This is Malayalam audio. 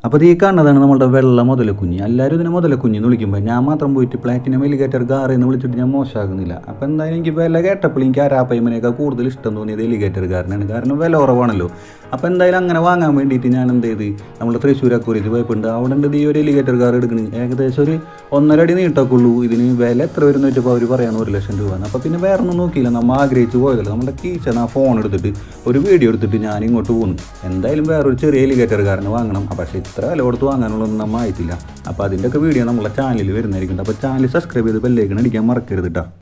അപ്പോൾ ഈ കാണുന്നതാണ് നമ്മളുടെ വെള്ള മുതലക്കുഞ്ഞ് എല്ലാവരും ഇതിനെ മുതലക്കുഞ്ഞ് എന്ന് വിളിക്കുമ്പോൾ ഞാൻ മാത്രം പോയിട്ട് പ്ലാറ്റിനം എലിഗേറ്റർ ഗാർ എന്ന് വിളിച്ചിട്ട് ഞാൻ മോശമാകുന്നില്ല അപ്പോൾ എന്തായാലും എനിക്ക് വില കേട്ടപ്പോൾ എനിക്ക് ആരാപ്പയ്മനേക്കാൾ കൂടുതൽ ഇഷ്ടം തോന്നിയത് എലിഗേറ്റർ ഗാറിനാണ് കാരണം വില കുറവാണല്ലോ അപ്പോൾ എന്തായാലും അങ്ങനെ വാങ്ങാൻ വേണ്ടിയിട്ട് ഞാൻ എന്ത് ചെയ്ത് നമ്മുടെ തൃശ്ശൂർ അക്കൂരിച്ച് പോയപ്പോണ്ട് അവിടെ ഉണ്ട് ഈ ഒരു എലിഗേറ്റർ കാർ എടുക്കുന്നത് ഏകദേശം ഒരു ഒന്നര അടി നീട്ടൊക്കെ ഉള്ളൂ ഇതിന് വില എത്ര വരും എന്ന് വെച്ചപ്പോൾ അവർ പറയാൻ ഒരു ലക്ഷം രൂപ അപ്പോൾ പിന്നെ വേറെ ഒന്നും നോക്കിയില്ല നമ്മൾ ആഗ്രഹിച്ച് പോയതല്ല നമ്മുടെ കീച്ചൻ ആ ഫോൺ എടുത്തിട്ട് ഒരു വീഡിയോ എടുത്തിട്ട് ഞാൻ ഇങ്ങോട്ട് പോകുന്നു എന്തായാലും വേറൊരു ചെറിയ എലിഗേറ്റർ കാരനെ വാങ്ങണം ആ, പക്ഷേ ഇത്ര വില കൊടുത്ത് വാങ്ങാനുള്ളതൊന്നും നമ്മൾ ആയിട്ടില്ല അപ്പോൾ അതിൻ്റെയൊക്കെ വീഡിയോ നമ്മളെ ചാനലിൽ വരുന്നതായിരിക്കും അപ്പോൾ ചാനൽ സബ്സ്ക്രൈബ് ചെയ്ത് ബെല്ലേക്കണം അടിക്കാൻ മറക്കരുത് കേട്ടോ